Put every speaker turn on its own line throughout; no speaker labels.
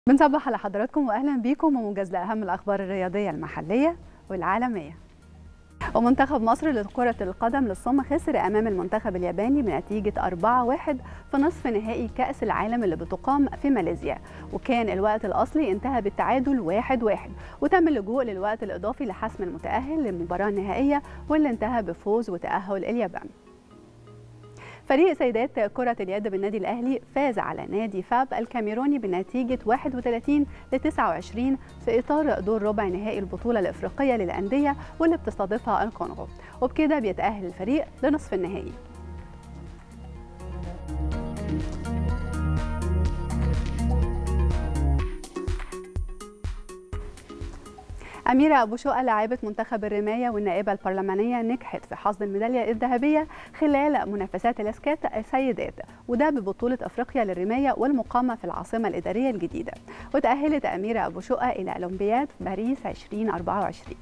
بنصبح على حضراتكم واهلا بيكم وموجز لاهم الاخبار الرياضيه المحليه والعالميه. ومنتخب مصر لكرة القدم للصم خسر أمام المنتخب الياباني بنتيجة 4-1 في نصف نهائي كأس العالم اللي بتقام في ماليزيا وكان الوقت الأصلي انتهى بالتعادل 1-1 وتم اللجوء للوقت الإضافي لحسم المتأهل للمباراة النهائية واللي انتهى بفوز وتأهل اليابان فريق سيدات كرة اليد بالنادي الأهلي فاز على نادي فاب الكاميروني بنتيجة 31 ل 29 في إطار دور ربع نهائي البطولة الإفريقية للأندية واللي بتستضيفها الكونغو وبكده بيتأهل الفريق لنصف النهائي أميرة أبو شقة لاعبة منتخب الرماية والنائبة البرلمانية نجحت في حصد الميدالية الذهبية خلال منافسات الاسكات السيدات وده ببطولة أفريقيا للرماية والمقامة في العاصمة الإدارية الجديدة وتأهلت أميرة أبو شقة إلى أولمبياد باريس 2024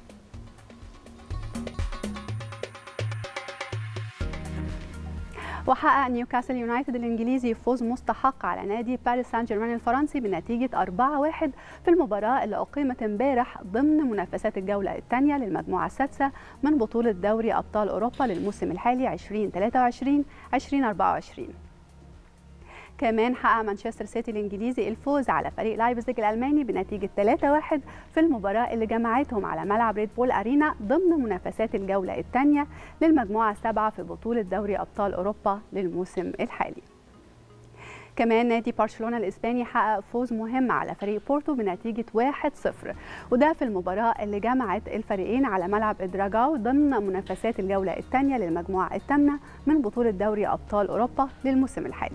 وحقق نيوكاسل يونايتد الانجليزي فوز مستحق على نادي باريس سان جيرمان الفرنسي بنتيجه 4-1 في المباراه اللي اقيمت امبارح ضمن منافسات الجوله الثانيه للمجموعه السادسه من بطوله دوري ابطال اوروبا للموسم الحالي 2023 2024 كمان حقق مانشستر سيتي الانجليزي الفوز على فريق لايبزيج الالماني بنتيجه 3-1 في المباراه اللي جمعتهم على ملعب ريد بول ارينا ضمن منافسات الجوله الثانيه للمجموعه السابعه في بطوله دوري ابطال اوروبا للموسم الحالي. كمان نادي برشلونه الاسباني حقق فوز مهم على فريق بورتو بنتيجه 1-0 وده في المباراه اللي جمعت الفريقين على ملعب ادراجاو ضمن منافسات الجوله الثانيه للمجموعه الثامنه من بطوله دوري ابطال اوروبا للموسم الحالي.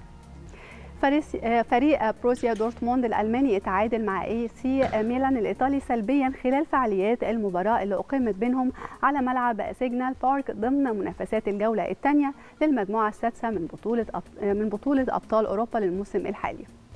فريق بروسيا دورتموند الالماني اتعادل مع اي سي ميلان الايطالي سلبيا خلال فعاليات المباراه اللي اقيمت بينهم على ملعب سيجنال بارك ضمن منافسات الجوله الثانيه للمجموعه السادسه من بطوله من بطوله ابطال اوروبا للموسم الحالي